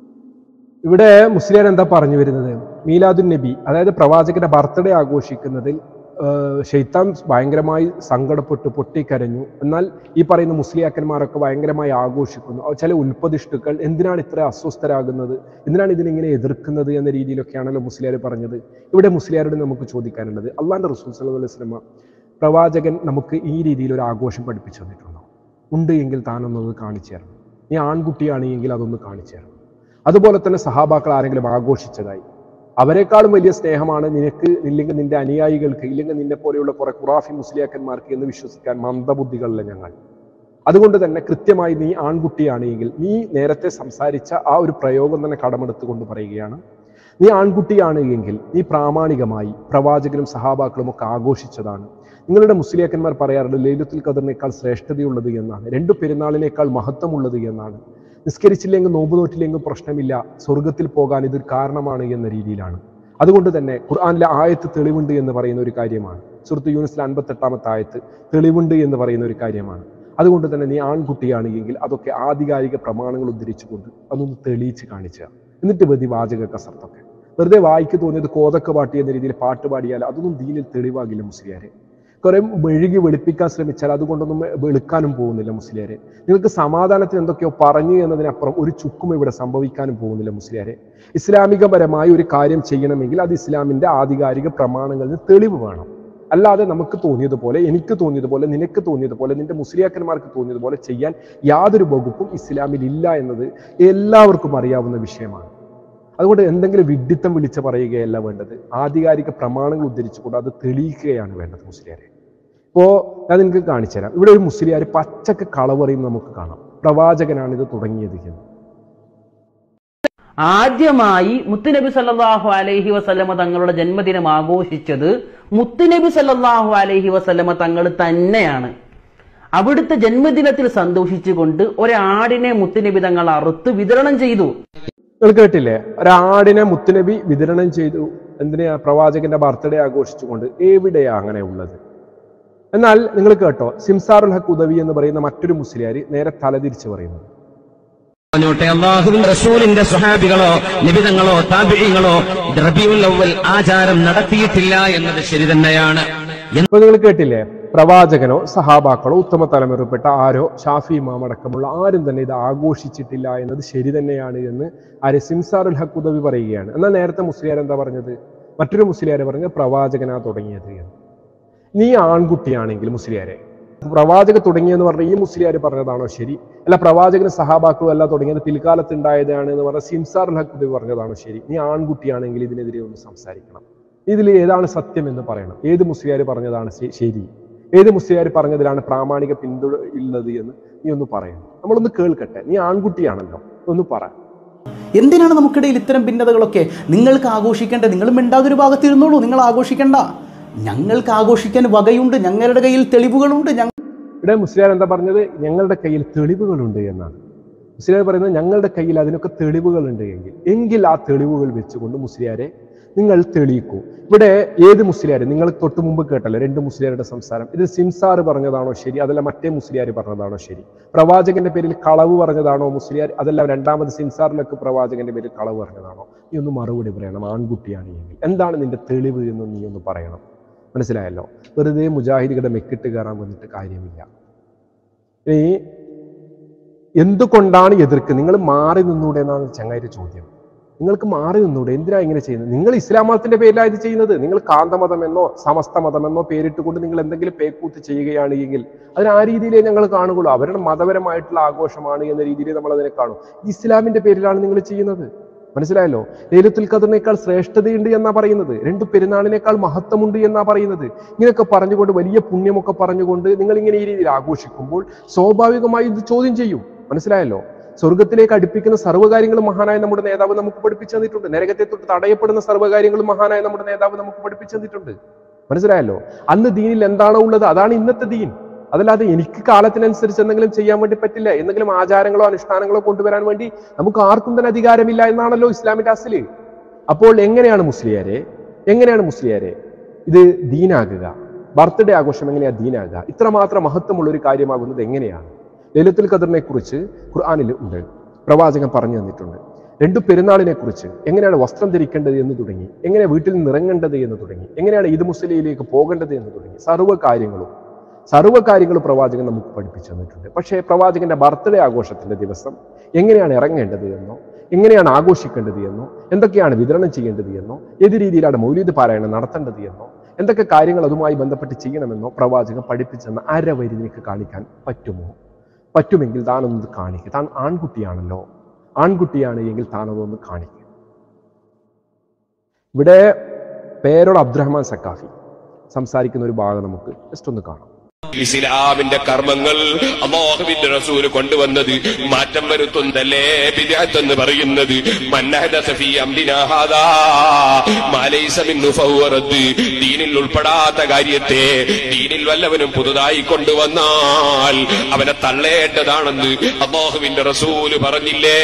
ഇവിടെ മുസ്ലിം എന്താ പറഞ്ഞു വരുന്നത് മീലാദുൻ നബി അതായത് പ്രവാചകന്റെ ബർത്ത്ഡേ ആഘോഷിക്കുന്നതിൽ ആഹ്, ഷെയ്ത്താൻ ഭയങ്കരമായി സങ്കടപ്പെട്ട് പൊട്ടിക്കരഞ്ഞു എന്നാൽ ഈ പറയുന്ന മുസ്ലിയാക്കന്മാരൊക്കെ ഭയങ്കരമായി ആഘോഷിക്കുന്നു അത് ചില ഉൽപ്പതിഷ്ടുക്കൾ എന്തിനാണ് ഇത്ര അസ്വസ്ഥരാകുന്നത് എന്തിനാണ് ഇതിനിങ്ങനെ എതിർക്കുന്നത് എന്ന രീതിയിലൊക്കെയാണല്ലോ മുസ്ലിയാർ പറഞ്ഞത് ഇവിടെ മുസ്ലിയാരോട് നമുക്ക് ചോദിക്കാനുള്ളത് അള്ളാന്റെ റസൂൽ സല്ലല്ലാഹു അലൈഹി വസല്ലമ പ്രവാചകൻ നമുക്ക് ഈ രീതിയിൽ ഒരു ആഘോഷം പഠിപ്പിച്ചു തന്നിട്ടുണ്ടോ ഉണ്ട് എങ്കിൽ താനൊന്നത് കാണിച്ചു തരണം നീ ആൺകുട്ടിയാണ് എങ്കിൽ അതൊന്ന് കാണിച്ചു തരണം അതുപോലെ തന്നെ സഹാബാക്കൾ ആരെങ്കിലും ആഘോഷിച്ചതായി അവരെക്കാളും വലിയ സ്നേഹമാണ് നിനക്ക് ഇല്ലെങ്കിൽ നിന്റെ അനുയായികൾക്ക് ഇല്ലെങ്കിൽ നിന്നെ പോലെയുള്ള കുറെ ഖുറാഫി മുസ്ലിയാക്കന്മാർക്ക് എന്ന് വിശ്വസിക്കാൻ മന്ദബുദ്ധികളിലെ ഞങ്ങൾ അതുകൊണ്ട് തന്നെ കൃത്യമായി നീ ആൺകുട്ടിയാണ് എങ്കിൽ നീ നേരത്തെ സംസാരിച്ച ആ ഒരു പ്രയോഗം തന്നെ കടമെടുത്തുകൊണ്ട് പറയുകയാണ് നീ ആൺകുട്ടിയാണ് എങ്കിൽ നീ പ്രാമാണികമായി പ്രവാചകനും സഹാബാക്കളും ഒക്കെ ആഘോഷിച്ചതാണ് നിങ്ങളുടെ മുസ്ലിയാക്കന്മാർ പറയാറുണ്ട് ലൈലത്തുൽ ഖദറിനേക്കാൾ ശ്രേഷ്ഠതയുള്ളത് എന്നാണ് രണ്ടു പെരുന്നാളിനേക്കാൾ മഹത്വമുള്ളത് എന്നാണ് നിസ്കരിച്ചില്ലെങ്കിൽ നോമ്പ് നോറ്റില്ലെങ്കിൽ പ്രശ്നമില്ല സ്വർഗത്തിൽ പോകാൻ ഇതൊരു കാരണമാണ് എന്ന രീതിയിലാണ് അതുകൊണ്ട് തന്നെ ഖുർആാനിലെ ആയത്ത് തെളിവുണ്ട് എന്ന് പറയുന്ന ഒരു കാര്യമാണ് സുഹൃത്ത് യൂണിസിലെ അൻപത്തെട്ടാമത്തെ ആയത്ത് തെളിവുണ്ട് എന്ന് പറയുന്ന ഒരു കാര്യമാണ് അതുകൊണ്ട് തന്നെ നീ ആൺകുട്ടിയാണ് എങ്കിൽ അതൊക്കെ ആധികാരിക പ്രമാണങ്ങൾ ഉദ്ധരിച്ചുകൊണ്ട് അതൊന്ന് തെളിയിച്ച് കാണിക്കുക എന്നിട്ട് മതി വാചക കസർത്തൊക്കെ വെറുതെ വായിക്ക് തോന്നിയത് കോതക്ക പാട്ടി എന്ന രീതിയിൽ പാട്ട് പാടിയാൽ അതൊന്നും ദീനിൽ തെളിവാകില്ല മുസ്ലിയാരെ കുറെ മെഴുകി വെളുപ്പിക്കാൻ ശ്രമിച്ചാൽ അതുകൊണ്ടൊന്നും വെളുക്കാനും പോകുന്നില്ല മുസ്ലിയാരെ നിങ്ങൾക്ക് സമാധാനത്തിന് എന്തൊക്കെയോ പറഞ്ഞു എന്നതിനപ്പുറം ഒരു ചുക്കും ഇവിടെ സംഭവിക്കാനും പോകുന്നില്ല മുസ്ലിയാരെ ഇസ്ലാമികപരമായ ഒരു കാര്യം ചെയ്യണമെങ്കിൽ അത് ഇസ്ലാമിന്റെ ആധികാരിക പ്രമാണങ്ങളിൽ തെളിവ് വേണം അല്ലാതെ നമുക്ക് തോന്നിയതുപോലെ എനിക്ക് തോന്നിയതുപോലെ നിനക്ക് തോന്നിയതുപോലെ നിന്റെ മുസ്ലിയാക്കന്മാർക്ക് തോന്നിയതുപോലെ ചെയ്യാൻ യാതൊരു വകുപ്പും ഇസ്ലാമിൽ ഇല്ല എന്നത് എല്ലാവർക്കും അറിയാവുന്ന വിഷയമാണ് അതുകൊണ്ട് എന്തെങ്കിലും വിഡിത്തം വിളിച്ച് പറയുകയല്ല വേണ്ടത് ആധികാരിക പ്രമാണങ്ങൾ ഉദ്ധരിച്ചുകൊണ്ട് അത് തെളിയിക്കുകയാണ് വേണ്ടത് മുസ്ലിയാരെ ഇപ്പോ ഞാൻ നിങ്ങൾക്ക് കാണിച്ചു തരാം ഇവിടെ ഒരു മുസ്ലിയാർ പച്ചക്ക് കളവറിയും നമുക്ക് കാണാം പ്രവാചകനാണ് ഇത് തുടങ്ങിയത് എന്ന് ആദ്യമായി മുത്തുനബി സല്ലല്ലാഹു അലൈഹി വസല്ലമ തങ്ങളുടെ ജന്മദിനം ആഘോഷിച്ചത് മുത്തുനബി സല്ലല്ലാഹു അലൈഹി വസല്ലമ തങ്ങൾ തന്നെയാണ് അവിടുത്തെ ജന്മദിനത്തിൽ സന്തോഷിച്ചുകൊണ്ട് ഒരാടിനെ മുത്തുനബി തങ്ങൾ അറുത്ത് വിതരണം ചെയ്തു നിങ്ങൾ കേട്ടില്ലേ ഒരാടിനെ മുത്തുനബി വിതരണം ചെയ്തു എന്തിനാ പ്രവാചകന്റെ ബർത്ത്ഡേ ആഘോഷിച്ചുകൊണ്ട് എവിടെയാ അങ്ങനെ ഉള്ളത് എന്നാൽ നിങ്ങൾ കേട്ടോ സിംസാറുൽ ഹക്ക് ഉദവി എന്ന് പറയുന്ന മറ്റൊരു മുസ്ലിയാർ നേരെ തലതിരിച്ച് പറയുന്നത് പറഞ്ഞോട്ടെ അള്ളാഹുവിന്റെ റസൂലിന്റെ സ്വഹാബികളോ നിബിതങ്ങളോ താപികളോ റബിയുൽ അവൽ ആചാരം നടത്തിയിട്ടില്ല എന്നത് ശരി തന്നെയാണ് അപ്പൊ നിങ്ങൾ കേട്ടില്ലേ പ്രവാചകനോ സഹാബാക്കളോ ഉത്തമ തലമുറപ്പെട്ട ആരോ ഷാഫി ഇമാം അടക്കമുള്ള ആരും തന്നെ ഇത് ആഘോഷിച്ചിട്ടില്ല എന്നത് ശരി തന്നെയാണ് എന്ന് ആര് സിംസാറുൽ ഹക്ക് ഉദവി പറയുകയാണ് എന്നാൽ നേരത്തെ മുസ്ലിയാർ എന്താ പറഞ്ഞത് മറ്റൊരു മുസ്ലിയാർ പറഞ്ഞത് പ്രവാചകനാ തുടങ്ങിയത് എന്ന് നീ ആൺകുട്ടിയാണെങ്കിൽ മുസ്ലിയാരെ പ്രവാചക തുടങ്ങിയെന്ന് പറഞ്ഞ ഈ മുസ്ലിയാർ പറഞ്ഞതാണോ ശരി അല്ല പ്രവാചകന് സഹാബാക്കളും അല്ല തുടങ്ങിയത് പിൽക്കാലത്ത് ഉണ്ടായതാണ് എന്ന് പറഞ്ഞ സിംസാറുൽ ഹക്ക് ഉദവി പറഞ്ഞതാണോ ശരി നീ ആൺകുട്ടിയാണെങ്കിൽ ഇതിനെതിരെ ഒന്ന് സംസാരിക്കണം ഇതിൽ ഏതാണ് സത്യം എന്ന് പറയണം ഏത് മുസ്ലിയാർ പറഞ്ഞതാണ് ശ- ശരി ഏത് മുസ്ലിയാർ പറഞ്ഞതിലാണ് പ്രാമാണിക പിന്തുണ ഉള്ളത് എന്ന് നീ ഒന്ന് പറയണം നമ്മളൊന്ന് കേൾക്കട്ടെ നീ ആൺകുട്ടിയാണല്ലോ ഒന്ന് പറ എന്തിനാണ് നമുക്കിടയിൽ ഇത്തരം ഭിന്നതകളൊക്കെ നിങ്ങൾക്ക് ആഘോഷിക്കേണ്ട നിങ്ങൾ മിണ്ടാതൊരു ഭാഗത്തിരുന്നോളൂ നിങ്ങൾ ആഘോഷിക്കേണ്ട ഞങ്ങൾക്ക് ആഘോഷിക്കാൻ വകയുണ്ട് ഞങ്ങളുടെ കയ്യിൽ തെളിവുകളുണ്ട് ഞങ്ങൾ ഇവിടെ മുസ്ലിയാർ എന്താ പറഞ്ഞത് ഞങ്ങളുടെ കയ്യിൽ തെളിവുകളുണ്ട് എന്നാണ് മുസ്ലിയാർ പറയുന്നത് ഞങ്ങളുടെ കയ്യിൽ അതിനൊക്കെ തെളിവുകളുണ്ട് എങ്കിൽ എങ്കിൽ ആ തെളിവുകൾ വെച്ചുകൊണ്ട് മുസ്ലിയാരെ നിങ്ങൾ തെളിയിക്കൂ ഇവിടെ ഏത് മുസ്ലിയാർ നിങ്ങൾ തൊട്ട് മുമ്പ് കേട്ടല്ലോ രണ്ട് മുസ്ലിയാരുടെ സംസാരം ഇത് സിംസാർ പറഞ്ഞതാണോ ശരി അതല്ല മറ്റേ മുസ്ലിയാർ പറഞ്ഞതാണോ ശരി പ്രവാചകന്റെ പേരിൽ കളവ് പറഞ്ഞതാണോ മുസ്ലിയാർ അതല്ല രണ്ടാമത് സിംസാറിലൊക്കെ പ്രവാചകന്റെ പേരിൽ കളവ് പറഞ്ഞതാണോ നീ ഒന്ന് മറുപടി പറയണം ആൺകുട്ടിയാണ് എങ്കിൽ എന്താണ് നിന്റെ തെളിവ് എന്ന് നീ ഒന്ന് പറയണം മനസ്സിലായല്ലോ വെറുതെ മുജാഹിദികളുടെ മെക്കിട്ട് കയറാൻ വന്നിട്ട് കാര്യമില്ല ഇനി എന്തുകൊണ്ടാണ് എതിർക്ക് നിങ്ങൾ മാറി നിന്നൂടെ എന്നാണ് ചങ്ങായിട്ട് ചോദ്യം നിങ്ങൾക്ക് മാറി നിന്നൂടെ എന്തിനാ ഇങ്ങനെ ചെയ്യുന്നത് നിങ്ങൾ ഇസ്ലാം മതത്തിന്റെ പേരിലാണ് ഇത് ചെയ്യുന്നത് നിങ്ങൾ കാന്തമതം എന്നോ സമസ്ത മതമെന്നോ പേരിട്ടുകൊണ്ട് നിങ്ങൾ എന്തെങ്കിലും പേക്കൂത്ത് ചെയ്യുകയാണ് എങ്കിൽ അതിന് ആ രീതിയിലേ ഞങ്ങൾ കാണുകയുള്ളൂ അവരുടെ മതപരമായിട്ടുള്ള ആഘോഷമാണ് എന്ന രീതിയിൽ നമ്മൾ അതിനെ കാണും ഇത് ഇസ്ലാമിന്റെ പേരിലാണ് നിങ്ങൾ ചെയ്യുന്നത് മനസ്സിലായല്ലോ ലൈലത്തുൽ ഖദറിനേക്കാൾ ശ്രേഷ്ഠതയുണ്ട് എന്നാ പറയുന്നത് രണ്ട് പെരുന്നാളിനേക്കാൾ മഹത്വമുണ്ട് എന്നാ പറയുന്നത് ഇങ്ങനെയൊക്കെ പറഞ്ഞുകൊണ്ട് വലിയ പുണ്യമൊക്കെ പറഞ്ഞുകൊണ്ട് നിങ്ങൾ ഇങ്ങനെ ഈ രീതിയിൽ ആഘോഷിക്കുമ്പോൾ സ്വാഭാവികമായി ഇത് ചോദ്യം ചെയ്യും മനസ്സിലായല്ലോ സ്വർഗത്തിലേക്ക് അടുപ്പിക്കുന്ന സർവ്വകാര്യങ്ങളും മഹാനായ നമ്മുടെ നേതാവ് നമുക്ക് പഠിപ്പിച്ചു തന്നിട്ടുണ്ട് നരകത്തെ തൊട്ട് തടയപ്പെടുന്ന സർവ്വകാര്യങ്ങളും മഹാനായ നമ്മുടെ നേതാവ് നമുക്ക് പഠിപ്പിച്ചു തന്നിട്ടുണ്ട് മനസ്സിലായല്ലോ അന്ന് ദീനിൽ എന്താണോ ഉള്ളത് അതാണ് ഇന്നത്തെ ദീൻ അതല്ലാതെ എനിക്ക് കാലത്തിനനുസരിച്ച് എന്തെങ്കിലും ചെയ്യാൻ വേണ്ടി പറ്റില്ല എന്തെങ്കിലും ആചാരങ്ങളോ അനുഷ്ഠാനങ്ങളോ കൊണ്ടുവരാൻ വേണ്ടി നമുക്ക് ആർക്കും തന്നെ അധികാരമില്ല എന്നാണല്ലോ ഇസ്ലാമിന്റെ അസല് അപ്പോൾ എങ്ങനെയാണ് മുസ്ലിയാരെ എങ്ങനെയാണ് മുസ്ലിയാരെ ഇത് ദീനാകുക ബർത്ത്ഡേ ആഘോഷം എങ്ങനെയാ ദീനാകുക ഇത്രമാത്രം മഹത്വമുള്ള ഒരു കാര്യമാകുന്നത് എങ്ങനെയാണ് ലലിത്തുൽ ഖദറിനെ കുറിച്ച് ഖുർആാനിൽ ഉണ്ട് പ്രവാചകൻ പറഞ്ഞു തന്നിട്ടുണ്ട് രണ്ടു പെരുന്നാളിനെ കുറിച്ച് എങ്ങനെയാണ് വസ്ത്രം ധരിക്കേണ്ടത് എന്ന് തുടങ്ങി എങ്ങനെ വീട്ടിൽ നിന്ന് ഇറങ്ങേണ്ടത് എന്ന് തുടങ്ങി എങ്ങനെയാണ് ഈദ് മുസ്ലിയിലേക്ക് പോകേണ്ടത് എന്ന് തുടങ്ങി സർവ്വ കാര്യങ്ങളും സർവ്വ കാര്യങ്ങളും പ്രവാചകൻ നമുക്ക് പഠിപ്പിച്ചു തന്നിട്ടുണ്ട് പക്ഷേ പ്രവാചകന്റെ ബർത്ത്ഡേ ആഘോഷത്തിന്റെ ദിവസം എങ്ങനെയാണ് ഇറങ്ങേണ്ടത് എന്നോ എങ്ങനെയാണ് ആഘോഷിക്കേണ്ടത് എന്നോ എന്തൊക്കെയാണ് വിതരണം ചെയ്യേണ്ടത് എന്നോ ഏത് രീതിയിലാണ് മൗലീദ് പാരായണം നടത്തേണ്ടത് എന്നോ എന്തൊക്കെ കാര്യങ്ങൾ അതുമായി ബന്ധപ്പെട്ട് ചെയ്യണമെന്നോ പ്രവാചകൻ പഠിപ്പിച്ചെന്ന് അരവരി നിനക്ക് കാണിക്കാൻ പറ്റുമോ പറ്റുമെങ്കിൽ താനൊന്ന് കാണിക്കുക താൻ ആൺകുട്ടിയാണല്ലോ ആൺകുട്ടിയാണ് എങ്കിൽ താനതൊന്ന് കാണിക്കുക ഇവിടെ പേരോട് അബ്ദുറഹ്മാൻ സക്കാഫി സംസാരിക്കുന്ന ഒരു ഭാഗം നമുക്ക് ജസ്റ്റ് ഒന്ന് കാണാം ഇസ്ലാമിന്റെ കർമ്മങ്ങൾ അള്ളാഹുവിന്റെ റസൂല് കൊണ്ടുവന്നത് മാറ്റം വരുത്തുന്നല്ലേ ബിദഅത്ത് എന്ന് പറയുന്നത് മന്നഹദസ ഫീ അംരിനാ ഹാദാ മാ ലൈസ മിൻഹു ഫഹുവ റദ്ദ്. ദീനിൽ ഉൾപ്പെടാത്ത കാര്യത്തെ ദീനിൽ വല്ലവനും പുതുതായി കൊണ്ടുവന്നാൽ അവനെ തള്ളേണ്ടതാണെന്ന് അള്ളാഹുവിന്റെ റസൂല് പറഞ്ഞില്ലേ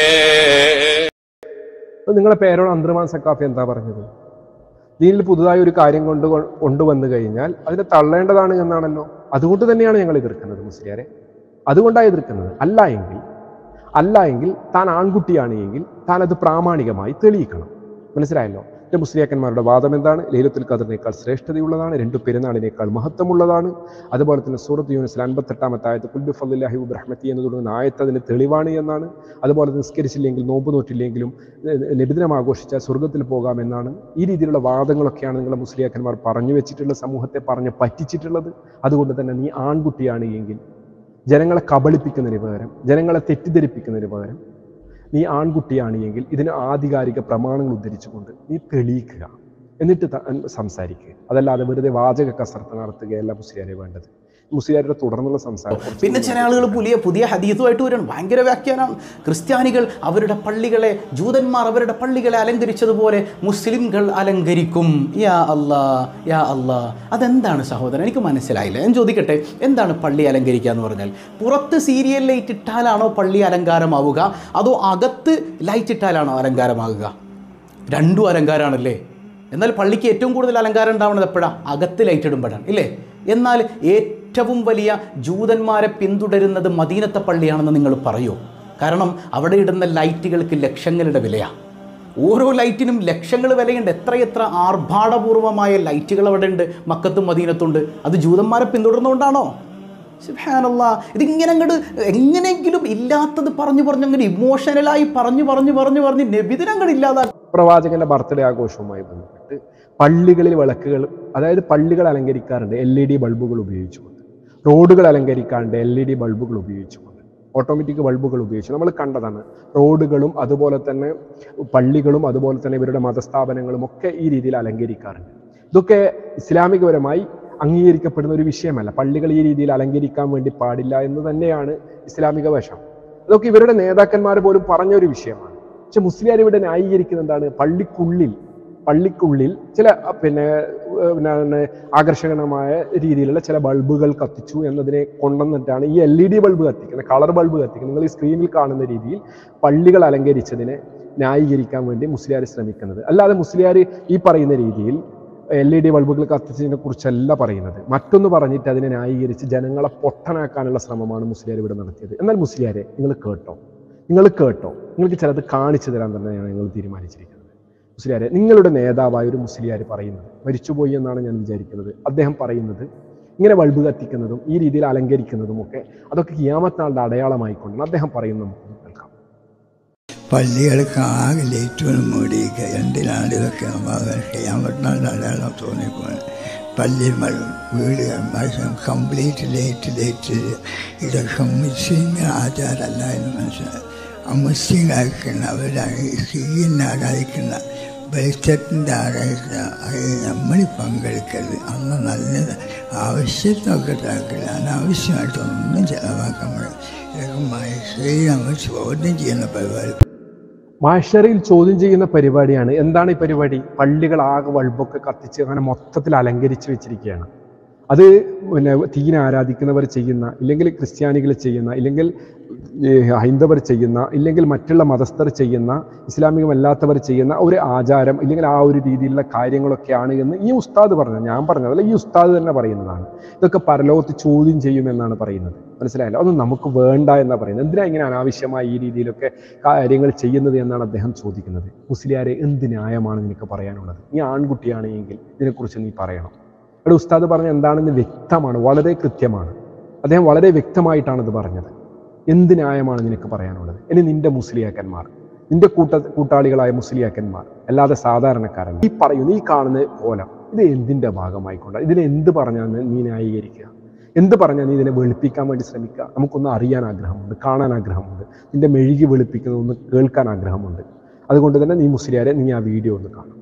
അപ്പൊ നിങ്ങളെ പേരോട് അന്തർമാൻ സക്കാഫി എന്താ പറഞ്ഞത് ദീനിൽ പുതുതായി ഒരു കാര്യം കൊണ്ട് കൊണ്ടുവന്നു കഴിഞ്ഞാൽ അതിനെ തള്ളേണ്ടതാണ് എന്നാണല്ലോ അതുകൊണ്ട് തന്നെയാണ് ഞങ്ങൾ എതിർക്കുന്നത് മുസ്ലിയാരെ അതുകൊണ്ടാണ് എതിർക്കുന്നത് അല്ല എങ്കിൽ അല്ല എങ്കിൽ താൻ ആൺകുട്ടിയാണ് എങ്കിൽ താൻ അത് പ്രാമാണികമായി തെളിയിക്കണം മനസ്സിലായല്ലോ എൻ്റെ മുസ്ലിയാക്കന്മാരുടെ വാദം എന്താണ് ലൈലത്തുൽ ഖദറിനേക്കാൾ ശ്രേഷ്ഠതയുള്ളതാണ് രണ്ട് പെരുന്നാളിനേക്കാൾ മഹത്വമുള്ളതാണ് അതുപോലെ തന്നെ സൂറത്ത് യൂനിസിൽ അൻപത്തെട്ടാമത്തെ ആയത്ത് കുൽബി ഫല്ലാഹി റഹ്മത്തി എന്ന് തുടങ്ങുന്ന ആയത്ത് അതിന് തെളിവാണ് എന്നാണ് അതുപോലെ നിസ്കരിച്ചില്ലെങ്കിൽ നോമ്പ് നോറ്റില്ലെങ്കിലും ലഭിതനം ആഘോഷിച്ചാൽ സ്വർഗത്തിൽ പോകാമെന്നാണ് ഈ രീതിയിലുള്ള വാദങ്ങളൊക്കെയാണ് നിങ്ങളെ മുസ്ലിയാക്കന്മാർ പറഞ്ഞു വെച്ചിട്ടുള്ള സമൂഹത്തെ പറഞ്ഞ് പറ്റിച്ചിട്ടുള്ളത് അതുകൊണ്ട് തന്നെ നീ ആൺകുട്ടിയാണ് എങ്കിൽ ജനങ്ങളെ കബളിപ്പിക്കുന്നതിന് പകരം ജനങ്ങളെ തെറ്റിദ്ധരിപ്പിക്കുന്നതിന് പകരം നീ ആൺകുട്ടിയാണ് എങ്കിൽ ഇതിന് ആധികാരിക പ്രമാണങ്ങൾ ഉദ്ധരിച്ചുകൊണ്ട് നീ തെളിയിക്കുക എന്നിട്ട് ത- സംസാരിക്കുക അതല്ലാതെ വെറുതെ വാചക കസർത്ത് നടത്തുകയല്ല മുസ്ലിയാരെ വേണ്ടത് മുസ്ലിയാരുടെ തുടർന്നുള്ള സംസാരം പിന്നെ ചില ആളുകൾ പുതിയ പുതിയ ഹദീസുമായിട്ട് വരണം ഭയങ്കര വ്യാഖ്യാനമാണ് ക്രിസ്ത്യാനികൾ അവരുടെ പള്ളികളെ ജൂതന്മാർ അവരുടെ പള്ളികളെ അലങ്കരിച്ചതുപോലെ മുസ്ലിംകൾ അലങ്കരിക്കും യാ അല്ലാ യാ അല്ലാ അതെന്താണ് സഹോദരൻ എനിക്ക് മനസ്സിലായില്ല ഞാൻ ചോദിക്കട്ടെ എന്താണ് പള്ളി അലങ്കരിക്കുക എന്ന് പറഞ്ഞാൽ പുറത്ത് സീരിയൽ ലൈറ്റ് ഇട്ടാലാണോ പള്ളി അലങ്കാരമാവുക അതോ അകത്ത് ലൈറ്റ് ഇട്ടാലാണോ അലങ്കാരമാകുക രണ്ടും അലങ്കാരമാണല്ലേ എന്നാൽ പള്ളിക്ക് ഏറ്റവും കൂടുതൽ അലങ്കാരം ഉണ്ടാവുന്നത് എപ്പോഴാണ് അകത്ത് ലൈറ്റ് ഇടുമ്പോഴാണ് ഇല്ലേ എന്നാൽ ഏറ്റവും വലിയ ജൂതന്മാരെ പിന്തുടരുന്നത് മദീനത്തെ പള്ളിയാണെന്ന് നിങ്ങൾ പറയൂ കാരണം അവിടെ ഇടുന്ന ലൈറ്റുകൾക്ക് ലക്ഷങ്ങളുടെ വിലയാണ് ഓരോ ലൈറ്റിനും ലക്ഷങ്ങൾ വിലയുണ്ട് എത്രയെത്ര ആർഭാടപൂർവമായ ലൈറ്റുകൾ അവിടെ ഉണ്ട് മക്കത്തും മദീനത്തുണ്ട് അത് ജൂതന്മാരെ പിന്തുടർന്നുകൊണ്ടാണോ സുബ്ഹാനല്ലാ ഇതിങ്ങനെ അങ്ങോട്ട് എങ്ങനെയെങ്കിലും ഇല്ലാത്തത് പറഞ്ഞു പറഞ്ഞു അങ്ങനെ ഇമോഷണലായി പറഞ്ഞു പറഞ്ഞു പറഞ്ഞു പറഞ്ഞ് നബിദിനങ്ങൾ ഇല്ലാതാക്കും പ്രവാചകന്റെ ബർത്ത്ഡേ ആഘോഷവുമായി ബന്ധപ്പെട്ട് പള്ളികളിൽ വിളക്കുകൾ അതായത് പള്ളികൾ അലങ്കരിക്കാറുണ്ട് എൽ ഇ ഡി ബൾബുകൾ ഉപയോഗിച്ചുകൊണ്ട് റോഡുകൾ അലങ്കരിക്കാറുണ്ട് എൽ ഇ ഡി ബൾബുകൾ ഉപയോഗിച്ചുകൊണ്ട് ഓട്ടോമാറ്റിക് ബൾബുകൾ ഉപയോഗിച്ച് നമ്മൾ കണ്ടതാണ് റോഡുകളും അതുപോലെ തന്നെ പള്ളികളും അതുപോലെ തന്നെ ഇവരുടെ മതസ്ഥാപനങ്ങളും ഒക്കെ ഈ രീതിയിൽ അലങ്കരിക്കാറുണ്ട് ഇതൊക്കെ ഇസ്ലാമികപരമായി അംഗീകരിക്കപ്പെടുന്ന ഒരു വിഷയമല്ല പള്ളികൾ ഈ രീതിയിൽ അലങ്കരിക്കാൻ വേണ്ടി പാടില്ല എന്ന് തന്നെയാണ് ഇസ്ലാമിക വശം അതൊക്കെ ഇവരുടെ നേതാക്കന്മാർ പോലും പറഞ്ഞ ഒരു വിഷയമാണ് പക്ഷെ മുസ്ലിയാർ ഇവിടെ ന്യായീകരിക്കുന്നത് എന്താണ് പള്ളിക്കുള്ളിൽ പള്ളിക്കുള്ളിൽ ചില അഹ് പിന്നെ ഏഹ് പിന്നെ ആകർഷകമായ രീതിയിലുള്ള ചില ബൾബുകൾ കത്തിച്ചു എന്നതിനെ കൊണ്ടുവന്നിട്ടാണ് ഈ എൽ ഇ ഡി ബൾബ് കത്തിക്കുന്നത് കളർ ബൾബ് കത്തിക്കുന്നത് നിങ്ങൾ ഈ സ്ക്രീനിൽ കാണുന്ന രീതിയിൽ പള്ളികൾ അലങ്കരിച്ചതിനെ ന്യായീകരിക്കാൻ വേണ്ടി മുസ്ലിയാർ ശ്രമിക്കുന്നത് അല്ലാതെ മുസ്ലിയാർ ഈ പറയുന്ന രീതിയിൽ എൽ ഇ ഡി ബൾബുകൾ കത്തിച്ചതിനെ കുറിച്ചല്ല പറയുന്നത് മറ്റൊന്ന് പറഞ്ഞിട്ട് അതിനെ ന്യായീകരിച്ച് ജനങ്ങളെ പൊട്ടനാക്കാനുള്ള ശ്രമമാണ് മുസ്ലിയാർ ഇവിടെ നടത്തിയത് എന്നാൽ മുസ്ലിയാരെ നിങ്ങൾ കേട്ടോ നിങ്ങൾ കേട്ടോ നിങ്ങൾക്ക് ചിലത് കാണിച്ചു തരാൻ തന്നെയാണ് ഞങ്ങൾ തീരുമാനിച്ചിരിക്കുന്നത് മുസ്ലിയാരെ നിങ്ങളുടെ നേതാവായ ഒരു മുസ്ലിയാർ പറയുന്നത് മരിച്ചുപോയി എന്നാണ് ഞാൻ വിചാരിക്കുന്നത് അദ്ദേഹം പറയുന്നത് ഇങ്ങനെ ബൾബ് കത്തിക്കുന്നതും ഈ രീതിയിൽ അലങ്കരിക്കുന്നതും ഒക്കെ അതൊക്കെ കിയാമത്താളുടെ അടയാളമായിക്കൊണ്ടാണ് അദ്ദേഹം പറയുന്നത് നമുക്ക് കേൾക്കാം പള്ളികൾക്ക് ആകെ ലൈറ്റുകൾ മൂടിയിരിക്കുക എന്തിനാണ് ഇതൊക്കെ ചെയ്യാൻ പറ്റുന്ന അടയാളം തോന്നിപ്പോണ് പള്ളി വീട് കംപ്ലീറ്റ് ലൈറ്റ് ലൈറ്റ് ഇതൊക്കെ മുസ്ലിം ആചാരമല്ല എന്ന് മനസ്സിലായി ആ മുസ്ലിം ആയിരിക്കുന്ന അവരുടെ സീനെ ആരാധിക്കുന്ന വെളിച്ചത്തിൻ്റെ ആരാധിക്കുന്ന അത് നമ്മൾ പങ്കെടുക്കരുത് അന്ന് നല്ലത് ആവശ്യത്തിനൊക്കെ താക്കില്ല അനാവശ്യമായിട്ടൊന്നും ചിലവാക്കാൻ പാടില്ല ഇതൊക്കെ മനസ്സിൽ നമ്മൾ ചോദ്യം ചെയ്യുന്ന പരിപാടി മാഷറിയിൽ ചോദ്യം ചെയ്യുന്ന പരിപാടിയാണ് എന്താണ് ഈ പരിപാടി പള്ളികൾ ആകെ ബൾബൊക്കെ കത്തിച്ച് അങ്ങനെ മൊത്തത്തിൽ അലങ്കരിച്ച് വെച്ചിരിക്കുകയാണ് അത് പിന്നെ തീനെ ആരാധിക്കുന്നവർ ചെയ്യുന്ന ഇല്ലെങ്കിൽ ക്രിസ്ത്യാനികൾ ചെയ്യുന്ന ഇല്ലെങ്കിൽ ഈ ഹൈന്ദവർ ചെയ്യുന്ന ഇല്ലെങ്കിൽ മറ്റുള്ള മതസ്ഥർ ചെയ്യുന്ന ഇസ്ലാമികമല്ലാത്തവർ ചെയ്യുന്ന ഒരു ആചാരം ഇല്ലെങ്കിൽ ആ ഒരു രീതിയിലുള്ള കാര്യങ്ങളൊക്കെയാണ് എന്ന് ഈ ഉസ്താദ് പറഞ്ഞത് ഞാൻ പറഞ്ഞതല്ല ഈ ഉസ്താദ് തന്നെ പറയുന്നതാണ് ഇതൊക്കെ പരലോകത്ത് ചോദ്യം ചെയ്യുമെന്നാണ് പറയുന്നത് മനസ്സിലായല്ലോ അതൊന്നും നമുക്ക് വേണ്ട എന്നാണ് പറയുന്നത് എന്തിനാ ഇങ്ങനെ അനാവശ്യമായി ഈ രീതിയിലൊക്കെ കാര്യങ്ങൾ ചെയ്യുന്നത് എന്നാണ് അദ്ദേഹം ചോദിക്കുന്നത് മുസ്ലിയാരെ എന്ത് ന്യായമാണ് നിനക്ക് പറയാനുള്ളത് നീ ആൺകുട്ടിയാണ് എങ്കിൽ ഇതിനെക്കുറിച്ച് നീ പറയണം ഇവിടെ ഉസ്താദ് പറഞ്ഞ എന്താണെന്ന് വ്യക്തമാണ് വളരെ കൃത്യമാണ് അദ്ദേഹം വളരെ വ്യക്തമായിട്ടാണ് ഇത് പറഞ്ഞത് എന്ത് ന്യായമാണ് നിനക്ക് പറയാനുള്ളത് ഇനി നിന്റെ മുസ്ലിയാക്കന്മാർ നിന്റെ കൂട്ട കൂട്ടാളികളായ മുസ്ലിയാക്കന്മാർ അല്ലാതെ സാധാരണക്കാരല്ല ഈ പറയുന്ന ഈ കാണുന്ന കോലം ഇത് എന്തിന്റെ ഭാഗമായിക്കൊണ്ടാണ് ഇതിനെ എന്ത് പറഞ്ഞാൽ നീ ന്യായീകരിക്കുക എന്ത് പറഞ്ഞാൽ നീ ഇതിനെ വെളുപ്പിക്കാൻ വേണ്ടി ശ്രമിക്കുക നമുക്കൊന്ന് അറിയാൻ ആഗ്രഹമുണ്ട് കാണാൻ ആഗ്രഹമുണ്ട് നിന്റെ മെഴുകി വെളുപ്പിക്കുന്നത് ഒന്ന് കേൾക്കാൻ ആഗ്രഹമുണ്ട് അതുകൊണ്ട് തന്നെ നീ മുസ്ലിയാരെ നീ ആ വീഡിയോ ഒന്ന് കാണും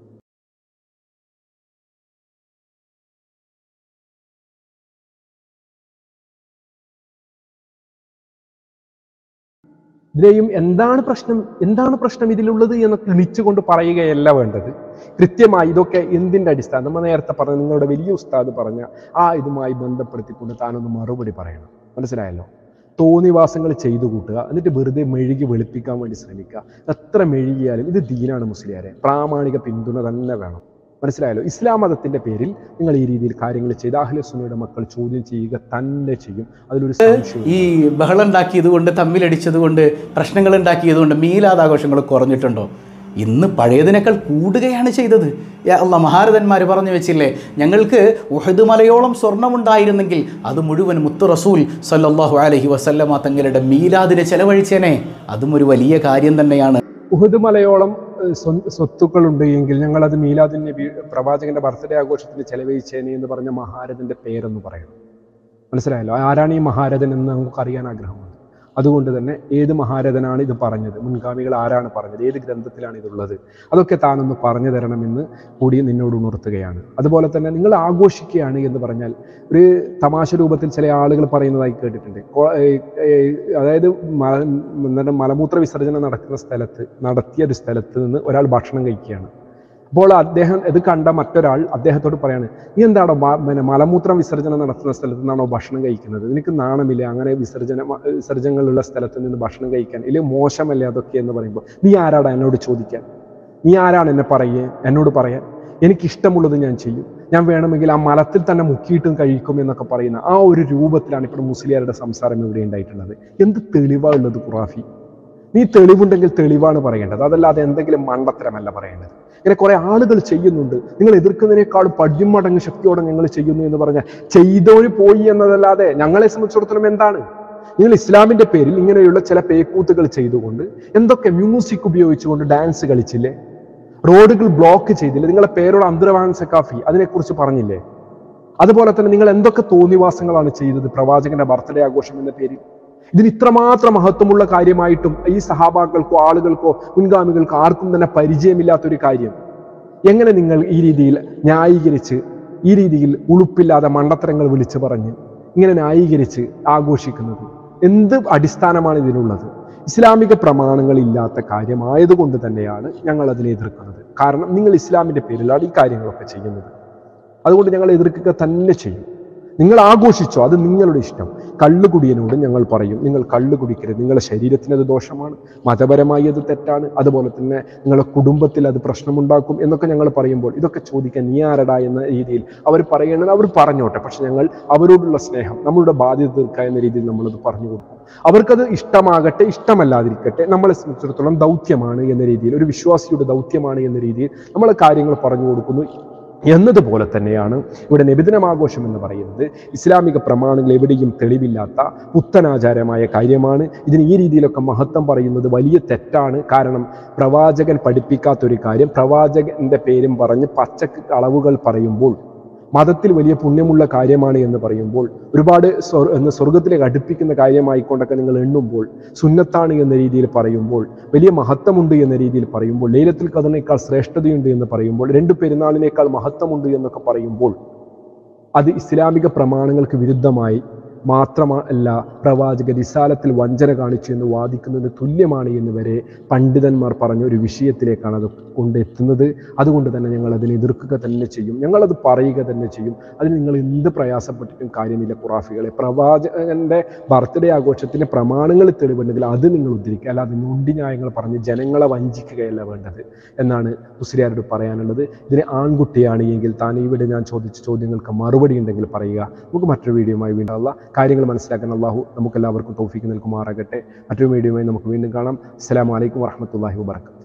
ഇതിലെയും എന്താണ് പ്രശ്നം എന്താണ് പ്രശ്നം ഇതിലുള്ളത് എന്ന് തെളിച്ചുകൊണ്ട് പറയുകയല്ല വേണ്ടത് കൃത്യമായി ഇതൊക്കെ എന്തിന്റെ അടിസ്ഥാനം നമ്മൾ നേരത്തെ പറഞ്ഞ നിങ്ങളുടെ വലിയ ഉസ്താദ് പറഞ്ഞ ആ ഇതുമായി ബന്ധപ്പെടുത്തിക്കൊണ്ട് താനൊന്ന് മറുപടി പറയണം മനസ്സിലായല്ലോ തോന്നിവാസങ്ങൾ ചെയ്തു കൂട്ടുക എന്നിട്ട് വെറുതെ മെഴുകി വെളുപ്പിക്കാൻ വേണ്ടി ശ്രമിക്കുക എത്ര മെഴുകിയാലും ഇത് ദീനാണ് മുസ്ലിയാരെ പ്രാമാണിക പിന്തുണ തന്നെ വേണം മനസ്സിലായല്ലോ ഇസ്ലാം മതത്തിന്റെ പേരിൽ നിങ്ങൾ ഈ രീതിയിൽ കാര്യങ്ങൾ ചെയ്ത് അഹ്ലസുന്നയുടെ മക്കൾ ചോദ്യം ചെയ്യുക തന്നെ ചെയ്യും അതിലൊരു സംശയം ഈ ബഹളം ഉണ്ടാക്കിയത് കൊണ്ട് തമ്മിലടിച്ചത് കൊണ്ട് പ്രശ്നങ്ങൾ ഉണ്ടാക്കിയത് കൊണ്ട് മീലാദാഘോഷങ്ങൾ കുറഞ്ഞിട്ടുണ്ടോ ഇന്ന് പഴയതിനേക്കാൾ കൂടുകയാണ് ചെയ്തത് യാ അല്ല മഹാരഥന്മാർ പറഞ്ഞു വെച്ചില്ലേ ഞങ്ങൾക്ക് ഉഹദ് മലയോളം സ്വർണമുണ്ടായിരുന്നെങ്കിൽ അത് മുഴുവൻ മുത്തു റസൂൽ സല്ലല്ലാഹു അലൈഹി വസല്ലമ തങ്ങളുടെ മീലാദിനെ ചെലവഴിച്ചേനെ അതും ഒരു വലിയ കാര്യം തന്നെയാണ് ഉഹദ് മലയോളം ഏഹ്, സ്വ- സ്വത്തുക്കളുണ്ട് എങ്കിൽ ഞങ്ങൾ അത് മീലാദുൻ നബി പ്രവാചകന്റെ ബർത്ത്ഡേ ആഘോഷത്തിന് ചെലവഴിച്ചേനെ എന്ന് പറഞ്ഞ മഹാരഥന്റെ പേരൊന്ന് പറയണം മനസ്സിലായല്ലോ ആരാണ് ഈ മഹാരഥൻ എന്ന് നമുക്ക് അറിയാൻ ആഗ്രഹമുണ്ട് അതുകൊണ്ട് തന്നെ ഏത് മഹാരഥനാണ് ഇത് പറഞ്ഞത് മുൻഗാമികൾ ആരാണ് പറഞ്ഞത് ഏത് ഗ്രന്ഥത്തിലാണ് ഇതുള്ളത് അതൊക്കെ താനൊന്ന് പറഞ്ഞു തരണമെന്ന് കൂടി നിന്നോട് ഉണർത്തുകയാണ് അതുപോലെ തന്നെ നിങ്ങൾ ആഘോഷിക്കുകയാണ് എന്ന് പറഞ്ഞാൽ ഒരു തമാശ രൂപത്തിൽ ചില ആളുകൾ പറയുന്നതായി കേട്ടിട്ടുണ്ട് കോ- ഏ- ഏ- അതായത് മ- എന്താണ് മലമൂത്ര വിസർജനം നടക്കുന്ന സ്ഥലത്ത് നടത്തിയ ഒരു സ്ഥലത്ത് നിന്ന് ഒരാൾ ഭക്ഷണം കഴിക്കുകയാണ് അപ്പോൾ അദ്ദേഹം ഇത് കണ്ട മറ്റൊരാൾ അദ്ദേഹത്തോട് പറയാണ് നീ എന്താണോ മ- പിന്നെ മലമൂത്രം വിസർജനം നടത്തുന്ന സ്ഥലത്ത് നിന്നാണോ ഭക്ഷണം കഴിക്കുന്നത് നിനക്ക് നാണമില്ല അങ്ങനെ വിസർജന വിസർജനങ്ങളുള്ള സ്ഥലത്ത് നിന്ന് ഭക്ഷണം കഴിക്കാൻ ഇല്ലെങ്കിൽ മോശമല്ലേ അതൊക്കെ എന്ന് പറയുമ്പോൾ നീ ആരാടാ എന്നോട് ചോദിക്കാൻ നീ ആരാണ് എന്നെ പറയേ എന്നോട് പറയാൻ എനിക്കിഷ്ടമുള്ളത് ഞാൻ ചെയ്യും ഞാൻ വേണമെങ്കിൽ ആ മലത്തിൽ തന്നെ മുക്കിയിട്ടും കഴിക്കും എന്നൊക്കെ പറയുന്ന ആ ഒരു രൂപത്തിലാണ് ഇപ്പോൾ മുസ്ലിയാരുടെ സംസാരം ഇവിടെ ഉണ്ടായിട്ടുള്ളത് എന്ത് തെളിവാ ഉള്ളത് ഖുറാഫി നീ തെളിവുണ്ടെങ്കിൽ തെളിവാണ് പറയേണ്ടത് അതല്ലാതെ എന്തെങ്കിലും മണ്ടത്തരമല്ല പറയേണ്ടത് ഇങ്ങനെ കുറെ ആളുകൾ ചെയ്യുന്നുണ്ട് നിങ്ങൾ എതിർക്കുന്നതിനേക്കാളും പടിമടങ്ങ് ശക്തിയോടെ ഞങ്ങൾ ചെയ്യുന്നു എന്ന് പറഞ്ഞാൽ ചെയ്തവന് പോയി എന്നതല്ലാതെ ഞങ്ങളെ സംബന്ധിച്ചിടത്തോളം എന്താണ് നിങ്ങൾ ഇസ്ലാമിന്റെ പേരിൽ ഇങ്ങനെയുള്ള ചില പേക്കൂത്തുകൾ ചെയ്തുകൊണ്ട് എന്തൊക്കെ മ്യൂസിക് ഉപയോഗിച്ചുകൊണ്ട് ഡാൻസ് കളിച്ചില്ലേ റോഡുകൾ ബ്ലോക്ക് ചെയ്തില്ലേ നിങ്ങളെ പേരോട് അന്തർവാൻ സക്കാഫി അതിനെക്കുറിച്ച് പറഞ്ഞില്ലേ അതുപോലെ തന്നെ നിങ്ങൾ എന്തൊക്കെ തോന്നിവാസങ്ങളാണ് ചെയ്തത് പ്രവാചകന്റെ ബർത്ത്ഡേ ആഘോഷം എന്ന പേരിൽ ഇതിന് ഇത്രമാത്രം മഹത്വമുള്ള കാര്യമായിട്ടും ഈ സഹാബാക്കൾക്കോ ആളുകൾക്കോ മുൻഗാമികൾക്കോ ആർക്കും തന്നെ പരിചയമില്ലാത്തൊരു കാര്യം എങ്ങനെ നിങ്ങൾ ഈ രീതിയിൽ ന്യായീകരിച്ച് ഈ രീതിയിൽ ഉളുപ്പില്ലാതെ മണ്ടത്തരങ്ങൾ വിളിച്ചു പറഞ്ഞ് ഇങ്ങനെ ന്യായീകരിച്ച് ആഘോഷിക്കുന്നത് എന്ത് അടിസ്ഥാനമാണ് ഇതിനുള്ളത് ഇസ്ലാമിക പ്രമാണങ്ങൾ ഇല്ലാത്ത കാര്യമായതുകൊണ്ട് തന്നെയാണ് ഞങ്ങൾ അതിനെ എതിർക്കുന്നത് കാരണം നിങ്ങൾ ഇസ്ലാമിന്റെ പേരിലാണ് ഈ കാര്യങ്ങളൊക്കെ ചെയ്യുന്നത് അതുകൊണ്ട് ഞങ്ങൾ എതിർക്കുക തന്നെ ചെയ്യും നിങ്ങൾ ആഘോഷിച്ചോ അത് നിങ്ങളുടെ ഇഷ്ടം കള്ളുകുടിയനോട് ഞങ്ങൾ പറയും നിങ്ങൾ കള്ളു കുടിക്കരുത് നിങ്ങളുടെ ശരീരത്തിന് അത് ദോഷമാണ് മതപരമായി അത് തെറ്റാണ് അതുപോലെ തന്നെ നിങ്ങളുടെ കുടുംബത്തിൽ അത് പ്രശ്നമുണ്ടാക്കും എന്നൊക്കെ ഞങ്ങൾ പറയുമ്പോൾ ഇതൊക്കെ ചോദിക്കാൻ നീ ആരടാ എന്ന രീതിയിൽ അവർ പറയണത് അവർ പറഞ്ഞോട്ടെ പക്ഷെ ഞങ്ങൾ അവരോടുള്ള സ്നേഹം നമ്മളുടെ ബാധ്യത തീർക്കുക എന്ന രീതിയിൽ നമ്മളത് പറഞ്ഞു കൊടുക്കും അവർക്കത് ഇഷ്ടമാകട്ടെ ഇഷ്ടമല്ലാതിരിക്കട്ടെ നമ്മളെ സംബന്ധിച്ചിടത്തോളം ദൗത്യമാണ് എന്ന രീതിയിൽ ഒരു വിശ്വാസിയുടെ ദൗത്യമാണ് എന്ന രീതിയിൽ നമ്മൾ കാര്യങ്ങൾ പറഞ്ഞു കൊടുക്കുന്നു എന്നതുപോലെ തന്നെയാണ് ഇവിടെ നബിദിനമാഘോഷം എന്ന് പറയുന്നത് ഇസ്ലാമിക പ്രമാണങ്ങൾ എവിടെയും തെളിവില്ലാത്ത പുത്തനാചാരമായ കാര്യമാണ് ഇതിന് ഈ രീതിയിലൊക്കെ മഹത്വം പറയുന്നത് വലിയ തെറ്റാണ് കാരണം പ്രവാചകൻ പഠിപ്പിക്കാത്ത ഒരു കാര്യം പ്രവാചകന്റെ പേരും പറഞ്ഞ് പച്ചക്ക് അളവുകൾ പറയുമ്പോൾ മതത്തിൽ വലിയ പുണ്യമുള്ള കാര്യമാണ് എന്ന് പറയുമ്പോൾ ഒരുപാട് സ്വർ- എന്ന് സ്വർഗത്തിലേക്ക് അടുപ്പിക്കുന്ന കാര്യമായിക്കൊണ്ടൊക്കെ നിങ്ങൾ എണ്ണുമ്പോൾ സുന്നത്താണ് എന്ന രീതിയിൽ പറയുമ്പോൾ വലിയ മഹത്വമുണ്ട് എന്ന രീതിയിൽ പറയുമ്പോൾ ലൈലത്തിൽ കഥനേക്കാൾ ശ്രേഷ്ഠതയുണ്ട് എന്ന് പറയുമ്പോൾ രണ്ട് പെരുന്നാളിനേക്കാൾ മഹത്വമുണ്ട് എന്നൊക്കെ പറയുമ്പോൾ അത് ഇസ്ലാമിക പ്രമാണങ്ങൾക്ക് വിരുദ്ധമായി മാത്രമല്ല പ്രവാചക റിസാലത്തിൽ വഞ്ചന കാണിച്ചു എന്ന് വാദിക്കുന്നതിന് തുല്യമാണ് എന്ന് വരെ പണ്ഡിതന്മാർ പറഞ്ഞ ഒരു വിഷയത്തിലേക്കാണ് അത് കൊണ്ടെത്തുന്നത് അതുകൊണ്ട് തന്നെ ഞങ്ങൾ അതിനെ എതിർക്കുക തന്നെ ചെയ്യും ഞങ്ങളത് പറയുക തന്നെ ചെയ്യും അതിന് നിങ്ങൾ എന്ത് പ്രയാസപ്പെട്ടിട്ടും കാര്യമില്ല ഖുറാഫികളെ പ്രവാചകന്റെ ബർത്ത്ഡേ ആഘോഷത്തിന് പ്രമാണങ്ങൾ തെളിവുണ്ടെങ്കിൽ അത് നിങ്ങൾ ഉദ്ധരിക്കുക അല്ലാതെ നൊണ്ടി ന്യായങ്ങൾ പറഞ്ഞ് ജനങ്ങളെ വഞ്ചിക്കുകയല്ല വേണ്ടത് എന്നാണ് മുസ്ലിയാരോട് പറയാനുള്ളത് ഇതിന് ആൺകുട്ടിയാണ് എങ്കിൽ താൻ ഇവിടെ ഞാൻ ചോദിച്ച ചോദ്യങ്ങൾക്ക് മറുപടി ഉണ്ടെങ്കിൽ പറയുക നമുക്ക് മറ്റൊരു വീഡിയോയുമായി വീണ്ടും അല്ല കാര്യങ്ങൾ മനസ്സിലാക്കാൻ അള്ളാഹു നമുക്കെല്ലാവർക്കും തോഫിക്ക് നിൽക്കുമാറാകട്ടെ മറ്റൊരു വീഡിയോയുമായി നമുക്ക് വീണ്ടും കാണാം അസ്സലാമു അലൈക്കും വറഹ്മത്തുള്ളാഹി വബറകാതുഹു